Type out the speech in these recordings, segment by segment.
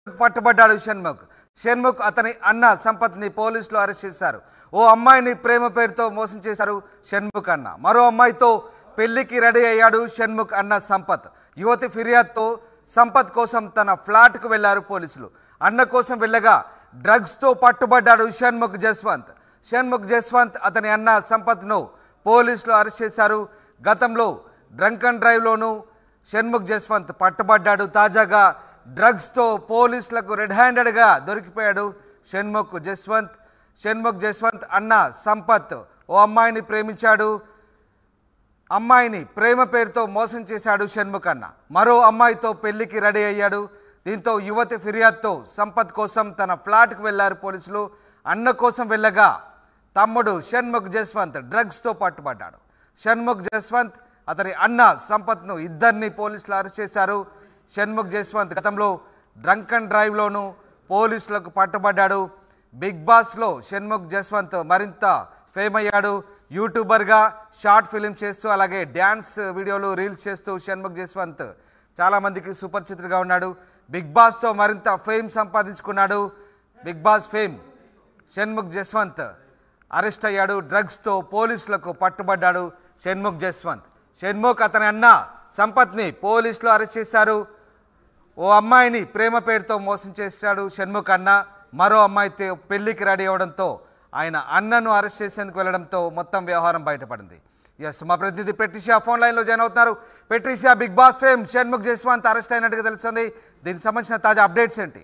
పట్టుబడ్డాడు షణ్ముఖ్ షణ్ముఖ్ అతని అన్న సంపత్ని పోలీసులు అరెస్ట్ చేశారు ఓ అమ్మాయిని ప్రేమ పేరుతో మోసం చేశారు షణ్ముఖ్ అన్న మరో అమ్మాయితో పెళ్లికి రెడీ అయ్యాడు షణ్ముఖ్ అన్న సంపత్ యువతి ఫిర్యాదుతో సంపత్ కోసం తన ఫ్లాట్కు వెళ్లారు పోలీసులు అన్న కోసం వెళ్ళగా డ్రగ్స్తో పట్టుబడ్డాడు షణ్ముఖ్ జస్వంత్ షణ్ముఖ్ జస్వంత్ అతని అన్న సంపత్ను పోలీసులు అరెస్ట్ చేశారు గతంలో డ్రంక్ అండ్ డ్రైవ్లోనూ షణ్ముఖ్ జస్వంత్ పట్టుబడ్డాడు తాజాగా డ్రగ్స్తో పోలీసులకు రెడ్ హ్యాండెడ్గా దొరికిపోయాడు షణ్ముఖ్ జస్వంత్ షణ్ముఖ్ జస్వంత్ అన్న సంపత్ ఓ అమ్మాయిని ప్రేమించాడు అమ్మాయిని ప్రేమ పేరుతో మోసం చేశాడు షణ్ముఖ్ అన్న మరో అమ్మాయితో పెళ్లికి రెడీ అయ్యాడు దీంతో యువతి ఫిర్యాదుతో సంపత్ కోసం తన ఫ్లాట్కు వెళ్లారు పోలీసులు అన్న కోసం వెళ్ళగా తమ్ముడు షణ్ముఖ్ జస్వంత్ డ్రగ్స్తో పట్టుబడ్డాడు షణ్ముఖ్ జస్వంత్ అతని అన్న సంపత్ను ఇద్దరిని పోలీసులు అరెస్ట్ చేశారు షణ్ముఖ్ జస్వంత్ గతంలో డ్రంక్ అండ్ డ్రైవ్లోనూ పోలీసులకు పట్టుబడ్డాడు బిగ్ బాస్లో షణ్ముఖ్ జస్వంత్ మరింత ఫేమ్ అయ్యాడు యూట్యూబర్గా షార్ట్ ఫిలిం చేస్తూ అలాగే డ్యాన్స్ వీడియోలు రీల్స్ చేస్తూ షణ్ముఖ్ జస్వంత్ చాలామందికి సుపరిచితుడిగా ఉన్నాడు బిగ్ బాస్తో మరింత ఫేమ్ సంపాదించుకున్నాడు Bigg Boss fame Shanmukh Jaswanth arrest అయ్యాడు డ్రగ్స్తో పోలీసులకు పట్టుబడ్డాడు షణ్ముఖ్ జస్వంత్ షణ్ముఖ్ అతని అన్న సంపత్ని పోలీసులు అరెస్ట్ చేశారు ఓ అమ్మాయిని ప్రేమ పేరుతో మోసం చేశాడు షణ్ముఖ్ అన్న మరో అమ్మాయితో పెళ్లికి రెడీ అవ్వడంతో ఆయన అన్నను అరెస్ట్ చేసేందుకు వెళ్ళడంతో మొత్తం వ్యవహారం బయటపడింది ఎస్ మా ప్రతినిధి పెట్రిషియా ఫోన్ లైన్లో జాయిన్ అవుతున్నారు Patricia Bigg Boss fame Shanmukh Jaswanth arrest అయినట్టుగా తెలుస్తుంది దీనికి సంబంధించిన తాజా అప్డేట్స్ ఏంటి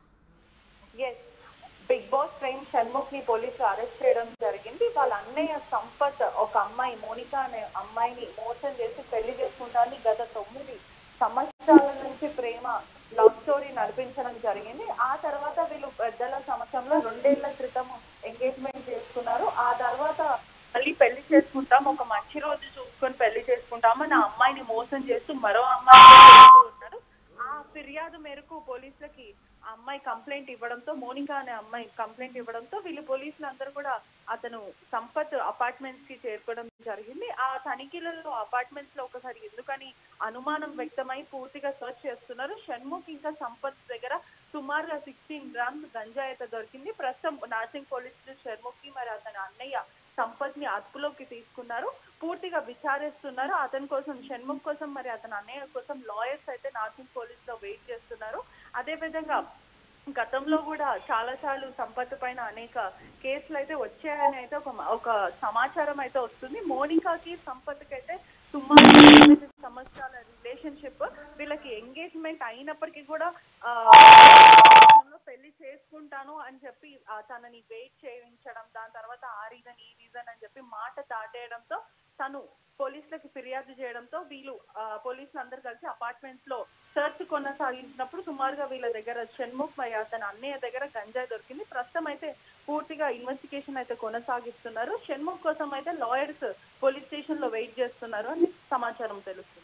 ఎస్ బిగ్ బాస్ ఫేమ్ షణ్ముఖ్ ని పోలీసులు అరెస్ట్ చేయడం జరిగింది వాళ్ళ అన్నయ్య సంపత్ ఒక అమ్మాయి మోనిక అనే అమ్మాయిని మోసం చేసి పెళ్లి చేసుకుంటానని గత తొమ్మిది సంవత్సరాల నుంచి ప్రేమ లవ్ స్టోరీ నడిపించడం జరిగింది ఆ తర్వాత వీళ్ళు పెద్దల సమక్షంలో రెండేళ్ల క్రితం ఎంగేజ్మెంట్ చేసుకున్నారు ఆ తర్వాత మళ్ళీ పెళ్లి చేసుకుంటాం ఒక మంచి రోజు చూసుకొని పెళ్లి చేసుకుంటామని ఆ అమ్మాయిని మోసం చేస్తూ మరో అమ్మాయి ఉన్నారు ఆ ఫిర్యాదు మేరకు పోలీసులకి ఆ అమ్మాయి కంప్లైంట్ ఇవ్వడంతో మోనికా అనే అమ్మాయి కంప్లైంట్ ఇవ్వడంతో వీళ్ళు పోలీసులు అందరూ కూడా అతను సంపత్ అపార్ట్మెంట్స్ కి చేరుకోవడం జరిగింది ఆ తనిఖీలలో అపార్ట్మెంట్స్ లో ఒకసారి ఎందుకని అనుమానం వ్యక్తమై పూర్తిగా సర్చ్ చేస్తున్నారు షణ్ముఖ్ ఇంకా సంపత్ దగ్గర సుమారుగా సిక్స్టీన్ గ్రామ్స్ గంజాయి అయితే దొరికింది ప్రస్తుతం నాసింగ్ పోలీసులు షణ్ముఖ్ కి మరి అతని అన్నయ్య సంపత్ ని అదుపులోకి తీసుకున్నారు పూర్తిగా విచారిస్తున్నారు అతని కోసం షణ్ముఖ్ కోసం మరి అతని అన్నయ్య కోసం లాయర్స్ అయితే నాసింగ్ పోలీస్ లో వెయిట్ చేస్తున్నారు అదే విధంగా గతంలో కూడా చాలా సార్లు సంపత్ పైన అనేక కేసులు అయితే వచ్చాయని అయితే ఒక ఒక సమాచారం అయితే వస్తుంది మోనికాకి సంపత్కి అయితే సుమారు ఎనిమిది సంవత్సరాల రిలేషన్షిప్ వీళ్ళకి ఎంగేజ్మెంట్ అయినప్పటికీ కూడా ఆ, సంవత్సరంలో పెళ్లి చేసుకుంటాను అని చెప్పి ఆ, తనని వెయిట్ చేయించడం దాని తర్వాత ఆ రీజన్ ఈ రీజన్ అని చెప్పి మాట దాటేయడంతో తను పోలీసులకు ఫిర్యాదు చేయడంతో వీళ్ళు ఆ, పోలీసులు అందరు కలిసి అపార్ట్మెంట్స్ లో సెర్చ్ కొనసాగించినప్పుడు సుమారుగా వీళ్ళ దగ్గర షణ్ముఖ్ మరి అతని అన్నయ్య దగ్గర గంజాయి దొరికింది ప్రస్తుతం అయితే పూర్తిగా ఇన్వెస్టిగేషన్ అయితే కొనసాగిస్తున్నారు షణ్ముఖ్ కోసం అయితే లాయర్స్ పోలీస్ స్టేషన్ లో వెయిట్ చేస్తున్నారు అని సమాచారం తెలుస్తుంది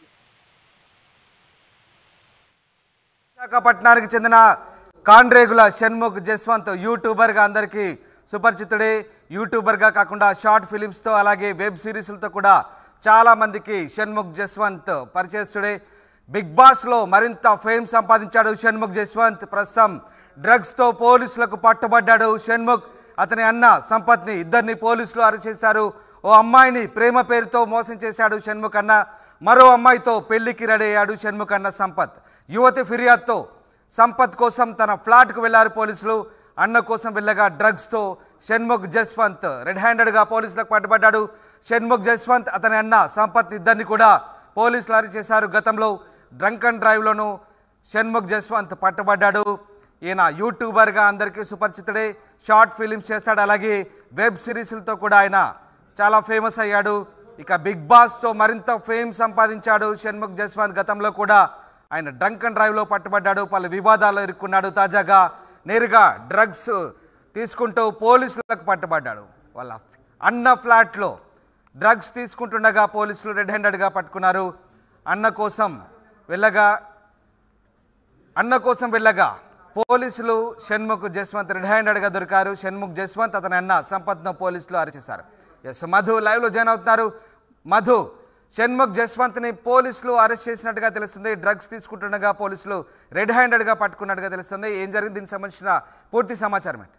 విశాఖపట్నానికి చెందిన కాండ్రేగుల షణ్ముఖ్ జస్వంత్ యూట్యూబర్గా అందరికీ సుపరిచితుడే యూట్యూబర్గా కాకుండా షార్ట్ ఫిలిమ్స్తో అలాగే వెబ్ సిరీస్లతో కూడా చాలామందికి షణ్ముఖ్ జస్వంత్ పరిచయస్తుడే బిగ్ బాస్లో మరింత ఫేమ్ సంపాదించాడు షణ్ముఖ్ జస్వంత్ ప్రస్తుతం డ్రగ్స్తో పోలీసులకు పట్టుబడ్డాడు షణ్ముఖ్ అతని అన్న సంపత్ని ఇద్దరిని పోలీసులు అరెస్ట్ చేశారు ఓ అమ్మాయిని ప్రేమ పేరుతో మోసం చేశాడు షణ్ముఖ్ అన్న మరో అమ్మాయితో పెళ్లికి రెడీ అయ్యాడు షణ్ముఖ్ అన్న సంపత్ యువతి ఫిర్యాదుతో సంపత్ కోసం తన ఫ్లాట్కు వెళ్లారు పోలీసులు అన్న కోసం వెళ్ళగా డ్రగ్స్తో షణ్ముఖ్ జస్వంత్ రెడ్ హ్యాండెడ్గా పోలీసులకు పట్టుబడ్డాడు షణ్ముఖ్ జస్వంత్ అతని అన్న సంపత్ ఇద్దరిని కూడా పోలీసులు అరెస్ట్ చేశారు గతంలో డ్రంక్ అండ్ డ్రైవ్లోనూ షణ్ముఖ్ జస్వంత్ పట్టుబడ్డాడు ఈయన యూట్యూబర్గా అందరికీ సుపరిచితుడే షార్ట్ ఫిలిమ్స్ చేస్తాడు అలాగే వెబ్ సిరీస్లతో కూడా ఆయన చాలా ఫేమస్ అయ్యాడు ఇక బిగ్ బాస్తో మరింత ఫేమ్ సంపాదించాడు షణ్ముఖ్ జస్వంత్ గతంలో కూడా ఆయన డ్రంక్ అండ్ డ్రైవ్లో పట్టుబడ్డాడు పలు వివాదాల్లో ఇరుక్కున్నాడు తాజాగా నేరుగా డ్రగ్స్ తీసుకుంటూ పోలీసులకు పట్టుబడ్డాడు వాళ్ళ అన్న ఫ్లాట్లో డ్రగ్స్ తీసుకుంటుండగా పోలీసులు రెడ్ హ్యాండెడ్గా పట్టుకున్నారు అన్న కోసం వెళ్ళగా అన్న కోసం వెళ్ళగా పోలీసులు షణ్ముఖ్ జస్వంత్ రెడ్ హ్యాండెడ్గా దొరికారు షణ్ముఖ్ జస్వంత్ అతని అన్న సంపత్ను పోలీసులు అరెస్ట్ చేశారు ఎస్ మధు లైవ్లో జాయిన్ అవుతున్నారు మధు షణ్ముఖ్ జస్వంత్ని పోలీసులు అరెస్ట్ చేసినట్టుగా తెలుస్తుంది డ్రగ్స్ తీసుకుంటుండగా పోలీసులు రెడ్ హ్యాండెడ్గా పట్టుకున్నట్టుగా తెలుస్తుంది ఏం జరిగింది దీనికి సంబంధించిన పూర్తి సమాచారం ఏంటి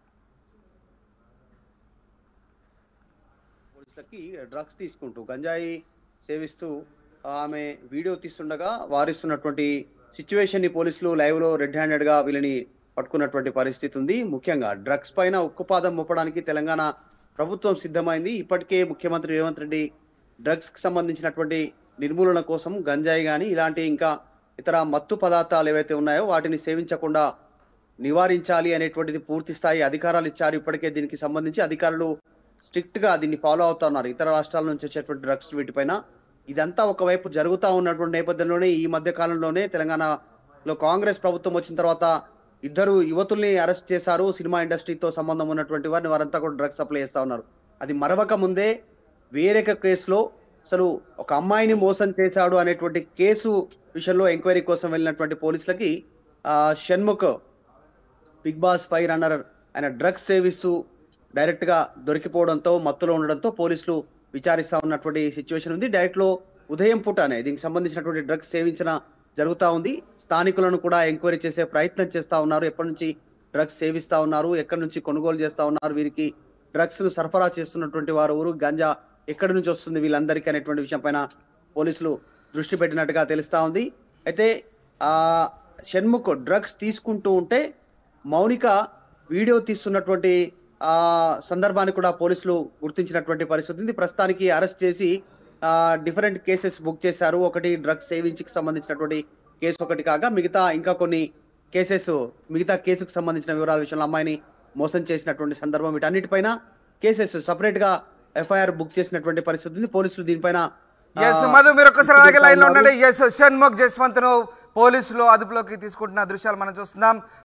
పోలీసులకి డ్రగ్స్ తీసుకుంటూ గంజాయి సేవిస్తూ ఆమె వీడియో తీస్తుండగా వారిస్తున్నటువంటి సిచ్యువేషన్ ని పోలీసులు లైవ్ లో రెడ్ హ్యాండెడ్ గా వీళ్ళని పట్టుకున్నటువంటి పరిస్థితి ఉంది ముఖ్యంగా డ్రగ్స్ పైన ఉక్కుపాదం మోపడానికి తెలంగాణ ప్రభుత్వం సిద్ధమైంది ఇప్పటికే ముఖ్యమంత్రి రేవంత్ రెడ్డి డ్రగ్స్ కి సంబంధించినటువంటి నిర్మూలన కోసం గంజాయి కానీ ఇలాంటి ఇంకా ఇతర మత్తు పదార్థాలు ఏవైతే ఉన్నాయో వాటిని సేవించకుండా నివారించాలి అనేటువంటిది పూర్తి స్థాయి అధికారాలు ఇచ్చారు ఇప్పటికే దీనికి సంబంధించి అధికారులు స్ట్రిక్ట్ గా దీన్ని ఫాలో అవుతున్నారు ఇతర రాష్ట్రాల నుంచి వచ్చేటువంటి డ్రగ్స్ వీటిపైన ఇదంతా ఒకవైపు జరుగుతూ ఉన్నటువంటి నేపథ్యంలోనే ఈ మధ్య కాలంలోనే తెలంగాణలో కాంగ్రెస్ ప్రభుత్వం వచ్చిన తర్వాత ఇద్దరు యువతుల్ని అరెస్ట్ చేశారు సినిమా ఇండస్ట్రీతో సంబంధం ఉన్నటువంటి వారిని వారంతా కూడా డ్రగ్స్ సప్లై చేస్తా ఉన్నారు అది మరవక ముందే వేరొక కేసులో అసలు ఒక అమ్మాయిని మోసం చేశాడు అనేటువంటి కేసు విషయంలో ఎంక్వైరీ కోసం వెళ్ళినటువంటి పోలీసులకి ఆ, Shanmukh Bigg Boss five runner ఆయన డ్రగ్స్ సేవిస్తూ డైరెక్ట్ గా దొరికిపోవడంతో మత్తులో ఉండడంతో పోలీసులు విచారిస్తా ఉన్నటువంటి సిచ్యువేషన్ ఉంది డైరెక్ట్ లో ఉదయం పూటనే దీనికి సంబంధించినటువంటి డ్రగ్స్ సేవించిన జరుగుతా ఉంది స్థానికులను కూడా ఎంక్వైరీ చేసే ప్రయత్నం చేస్తా ఉన్నారు ఎప్పటి నుంచి డ్రగ్స్ సేవిస్తా ఉన్నారు ఎక్కడి నుంచి కొనుగోలు చేస్తా ఉన్నారు వీరికి డ్రగ్స్ ను సరఫరా చేస్తున్నటువంటి వారు ఊరు గంజా ఎక్కడి నుంచి వస్తుంది వీళ్ళందరికీ అనేటువంటి విషయం పైన పోలీసులు దృష్టి పెట్టినట్టుగా తెలుస్తా ఉంది అయితే ఆ షణ్ముఖ్ డ్రగ్స్ తీసుకుంటూ ఉంటే మౌనిక వీడియో తీస్తున్నటువంటి ఆ సందర్భాన్ని కూడా పోలీసులు గుర్తించినటువంటి పరిస్థితి ఉంది ప్రస్తుతానికి అరెస్ట్ చేసి ఆ డిఫరెంట్ కేసెస్ బుక్ చేశారు ఒకటి డ్రగ్స్ సేవింగ్కి సంబంధించినటువంటి కేసు ఒకటి కాగా మిగతా ఇంకా కొన్ని కేసెస్ మిగతా కేసుకు సంబంధించిన వివరాల విషయంలో అమ్మాయిని మోసం చేసినటువంటి సందర్భం వీటన్నిటిపైన కేసెస్ సపరేట్ గా ఎఫ్ఐఆర్ బుక్ చేసినటువంటి పరిస్థితి ఉంది పోలీసులు దీనిపైన ఆ, ఎస్ మధు మీరు ఒక్కసారి అలాగే లైన్ లో ఉన్నారు. ఉండండి ఎస్ షణ్ముఖ్ జస్వంత్ ను పోలీసులు అదుపులోకి తీసుకుంటున్న దృశ్యాలు మనం చూస్తున్నాం